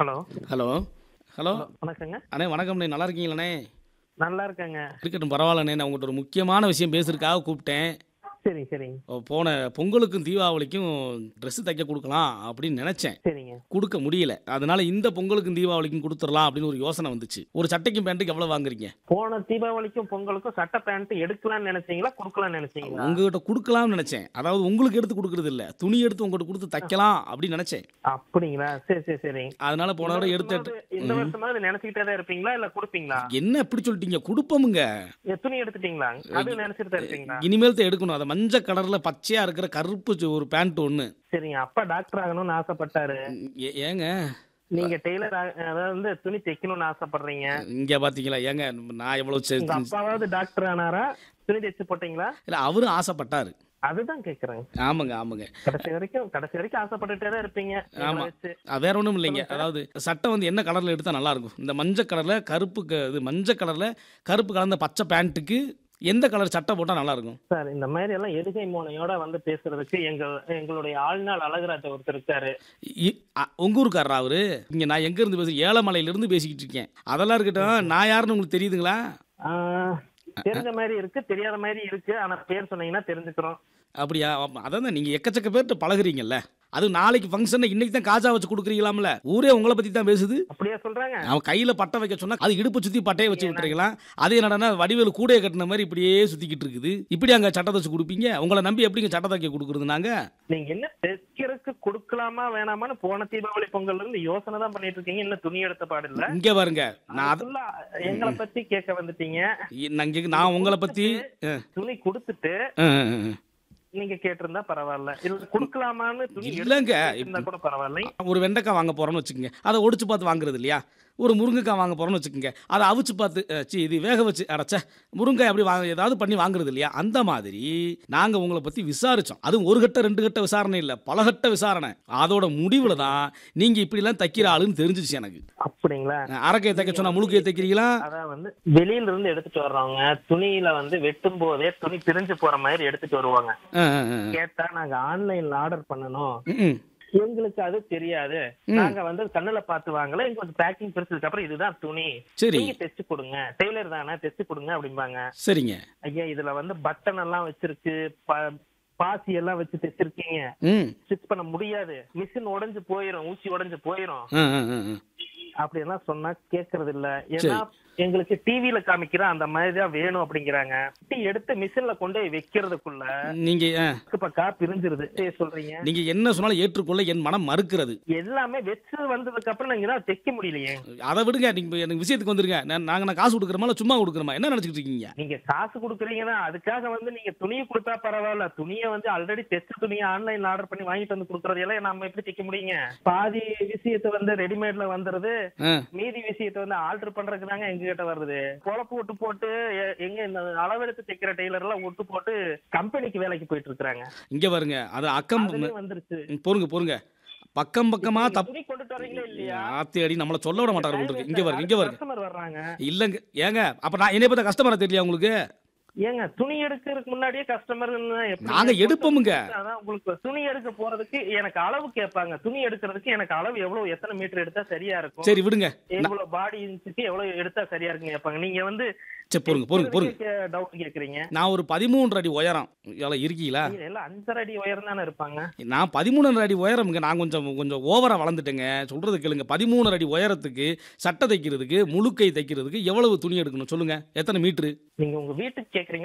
Hello hello hello வணக்கங்க அண்ணே வணக்கம்ண்ணே நல்லா இருக்கீங்களாண்ணே நல்லா இருக்கேங்க இருக்கட்டும் பரவாயில்லண்ணே நான் உங்கள்கிட்ட ஒரு முக்கியமான விஷயம் பேசுறதுக்காக கூப்பிட்டேன் சரி சரிங்க ஓ, போன பொங்கலுக்கும் தீபாவளிக்கும் Dress தைக்க கொடுக்கலாம் அப்படின்னு நினச்சேன் சரிங்க கொடுக்க முடியல அதனால இந்த பொங்கலுக்கும் தீபாவளிக்கும் கொடுத்துடலாம் அப்படின்னு ஒரு யோசனை வந்துச்சு ஒரு சட்டைக்கும் பேண்ட்டுக்கு எவ்வளோ வாங்குறீங்க போன தீபாவளிக்கும் பொங்கலுக்கும் சட்டை பேண்ட் எடுக்கலாம்னு நினைச்சீங்களா கொடுக்கலாம்னு நினைச்சீங்களா உங்ககிட்ட கொடுக்கலாம்னு நினச்சேன் அதாவது உங்களுக்கு எடுத்து கொடுக்கறது இல்ல துணி எடுத்து உங்கள்கிட்ட கொடுத்து தைக்கலாம் அப்படின்னு நினச்சேன் அப்படிங்களா சரி சரி சரிங்க அதனால போன தடவை எடுத்து வருஷமாவது- இந்த வருஷமாவது நினைச்சுக்கிட்டே தான் இருப்பீங்களா இல்ல கொடுப்பீங்களா என்ன இப்படி சொல்லிட்டீங்க கொடுப்போமுங்க ஏ, துணி எடுத்துட்டீங்களா அது நினைச்சிட்டு தான் இருப்பீங்களா இனிமேல் தான் எடுக்கணும் அதை மஞ்சள் கலர்ல பச்சையா இருக்கிற கருப்பு சு- ஒரு பேண்ட் ஒன்று சரிங்க அப்பா டாக்டர் ஆகணும்னு ஆசைப்பட்டாரு ஏ- ஏங்க நீங்க டெய்லர் அதாவது வந்து துணி தைக்கணும்னு ஆசைப்படுறீங்க இங்க பாத்தீங்களா ஏங்க நான் எவ்வளவு செ- உங்க அப்பாவாவது டாக்டர் ஆனாரா துணி தைச்சு போட்டீங்களா இல்ல அவரும் ஆசைப்பட்டாரு அதுதான் கேக்குறேங்க ஆமாங்க ஆமாங்க கடைசி வரைக்கும் கடைசி வரைக்கும் ஆசைப்பட்டுட்டே தான் இருப்பீங்க ஆமா. எங்களை வச்சு. அது வேற ஒன்றும் இல்லைங்க அதாவது சட்டை வந்து என்ன கலர்ல எடுத்தா நல்லா இருக்கும் இந்த மஞ்சள் கலர்ல கருப்பு க- இது மஞ்சள் கலர்ல கருப்பு கலந்த பச்சை பேண்ட்டுக்கு எந்த கலர் சட்டை போட்டா நல்லா இருக்கும் சார் இந்த மாதிரி எல்லாம் எதுகை மோனையோட வந்து பேசுறதுக்கு எங்க எங்களுடைய ஆழ்நாள் அழகுராஜ ஒருத்தர் இருக்காரு இ- அ- உங்க ஊருக்காரரா அவரு இங்க நான் எங்க இருந்து பேசுறேன் ஏலமலையில இருந்து பேசிக்கிட்டு இருக்கேன் அதெல்லாம் இருக்கட்டும் நான் யாருன்னு உங்களுக்கு தெரியுதுங்களா ஆஹ், தெரிஞ்ச மாதிரி இருக்கு தெரியாத மாதிரி இருக்கு ஆனா பேர் சொன்னீங்கன்னா தெரிஞ்சுக்கிறோம் அப்படியா ஆமா. அதான் நீங்க எக்கச்சக்க பேர்கிட்ட பழகுறீங்கல்ல அது நாளைக்கு ஃபங்க்ஷன் இன்னைக்கு தான் காஜா வச்சு கொடுக்குறீங்களாம்ல ஊரே உங்களை பத்தி தான் பேசுது அப்படியா சொல்றாங்க அவன் கையில பட்டை வைக்க சொன்னா அது இடுப்பு சுத்தி பட்டையை வச்சு விட்டுறீங்களா அது என்னடா வடிவேலு கூடையை கட்டின மாதிரி இப்படியே சுத்திக்கிட்டு இருக்குது இப்படி அங்க சட்டை தச்சு கொடுப்பீங்க உங்களை நம்பி எப்படிங்க சட்டை தைக்க கொடுக்குறது நாங்க நீங்க என்ன தைக்கிறதுக்கு கொடுக்கலாமா வேணாமான்னு போன தீபாவளி பொங்கல்ல இருந்து யோசனை தான் பண்ணிட்டு இருக்கீங்க இன்னும் துணி எடுத்த பாடில்ல இங்க பாருங்க நான் அது அதுக்குள்ள எங்களை பத்தி கேட்க வந்துட்டீங்க நான் இங்க- நான் உங்களை பத்தி அஹ், துணி கொடுத்துட்டு அஹ், அஹ், அஹ். நீங்க கேட்டிருந்தா பரவாயில்ல இல்ல கொடுக்கலாமான்னு துணி இல்லைங்க. இருந்தா கூட பரவாயில்லை ஒரு வெண்டைக்காய் வாங்க போறோம்னு வச்சுக்கோங்க அதை ஒடிச்சு பார்த்து வாங்குறது இல்லையா ஒரு முருங்கைக்காய் வாங்க போறோம்னு வச்சுக்கோங்க அதை அவிச்சு பார்த்து அஹ், சி இது வேக வச்சு அடைச்ச முருங்கை அப்படி வாங்க ஏதாவது பண்ணி வாங்குறது இல்லையா அந்த மாதிரி நாங்க உங்களை பத்தி விசாரிச்சோம் அதுவும் ஒரு கட்ட ரெண்டு கட்ட விசாரணை இல்லை பல கட்ட விசாரணை அதோட முடிவுல தான் நீங்க இப்படிலாம் தைக்கிற ஆளுன்னு தெரிஞ்சிச்சு எனக்கு அப்படிங்களா அஹ், அரக்கையை தைக்க சொன்னா முழுக்கையை தைக்கிறீங்களா அதான் வந்து வெளியில இருந்து எடுத்துட்டு வர்றவங்க துணியில வந்து வெட்டும் போதே துணி பிரிஞ்சு போற மாதிரி எடுத்துட்டு வருவாங்க அஹ், அஹ், அஹ். கேட்டா நாங்க ஆன்லைன்ல ஆர்டர் பண்ணணும் ம், ம். எங்களுக்கு அது தெரியாது நாங்க வந்து கண்ணுல பாத்து வாங்கல எங்களுக்கு பேக்கிங் பிரிச்சதுக்கு அப்புறம் இதுதான் துணி சரி நீங்க தைச்சு கொடுங்க டெய்லர் தானே தைச்சு கொடுங்க அப்படிம்பாங்க சரிங்க ஐயா இதுல வந்து பட்டன் எல்லாம் வச்சிருக்கு ப- பாசி எல்லாம் வச்சு தைச்சிருக்கீங்க ம் ஸ்டிச் பண்ண முடியாது மிஷின் உடைஞ்சு போயிரும் ஊசி உடைஞ்சு போயிரும் அஹ், அஹ், அஹ், அஹ். அப்படி எல்லாம் சொன்னா கேக்குறது இல்ல ஏன்னா எங்களுக்கு டிவில காமிக்கிற அந்த மாதிரி தான் வேணும் அப்படிங்கிறாங்க குட்டி எடுத்து மிஷின்ல கொண்டு போய் வைக்கிறதுக்குள்ள நீங்க அஹ், பக்கா பிரிஞ்சிருது சரி சொல்றீங்க நீங்க என்ன சொன்னாலும் ஏற்றுக்கொள்ள என் மனம் மறுக்கிறது எல்லாமே வச்சு வந்ததுக்கு அப்புறம் நீங்க தான் தைக்க முடியலையே அதை விடுங்க நீங்க இப்ப எனக்கு விஷயத்துக்கு வந்துருங்க நான் நாங்க நான் காசு கொடுக்குறோமா இல்ல சும்மா கொடுக்குறோமா என்ன நினைச்சிட்டு இருக்கீங்க நீங்க காசு கொடுக்குறீங்கன்னா அதுக்காக வந்து நீங்க துணியை கொடுத்தா பரவாயில்ல துணியை வந்து ஆல்ரெடி தைச்ச துணியை ஆன்லைன்ல ஆர்டர் பண்ணி வாங்கிட்டு வந்து கொடுக்கறது எல்லாம் நம்ம எப்படி தைக்க முடியுங்க பாதி விஷயத்தை வந்து ரெடிமேட்ல வந்துருது ஆ, மீதி விஷயத்தை வந்து ஆல்டர் பண்றதுக்கு தாங்க எங்க கிட்ட வருது பொழப்பு விட்டு போட்டு எ- எங்க இந்த அளவெடுத்து தைக்கிற டெய்லர் எல்லாம் விட்டு போட்டு கம்பெனிக்கு வேலைக்கு போயிட்டு இருக்காங்க இங்க பாருங்க அது அக்கம் அதுலயும் வந்துருச்சு ம், பொறுங்க பொறுங்க பக்கம் பக்கமா நீங்க தப் துணி கொண்டுட்டு வர்றீங்களா இல்லையா ஆத்தி அடி நம்மள சொல்ல விட மாட்டாரு போல இருக்கு இங்க பாருங்க இங்க பாருங்க கஸ்டமர் வர்றாங்க இல்லங்க ஏங்க அப்ப நான் என்னை பார்த்தா கஸ்டமரா தெரியல உங்களுக்கு ஏங்க துணி எடுக்கிறதுக்கு முன்னாடியே கஸ்டமர் நாங்க எடுப்போமுங்க அதான் உங்களுக்கு துணி எடுக்க போறதுக்கு எனக்கு அளவு கேட்பாங்க துணி எடுக்கிறதுக்கு எனக்கு அளவு எவ்வளவு எத்தனை மீட்டர் எடுத்தா சரியா இருக்கும் சரி விடுங்க எவ்வளவு பாடி இன்ச்சுக்கு எவ்வளவு எடுத்தா சரியா இருக்குன்னு கேட்பாங்க நீங்க வந்து சரி பொறுங்க பொறுங்க பொறுங்க டவுட் கேக்குறீங்க நான் ஒரு பதிமூன்று அடி உயரம் எவ்வளோ இருக்கீங்களா நீங்க எல்லாம் அஞ்சரை அடி உயரம் தானே இருப்பாங்க நான் பதிமூணு அடி உயரமுங்க நான் கொஞ்சம் கொஞ்சம் ஓவரா வளர்ந்துட்டேங்க சொல்றது கேளுங்க பதிமூணு அடி உயரத்துக்கு சட்டை தைக்கிறதுக்கு முழுக்கை தைக்கிறதுக்கு எவ்வளவு துணி எடுக்கணும் சொல்லுங்க எத்தனை மீட்ரு நீங்க உங்க வீட்டுக்கு கேக்குறீங்க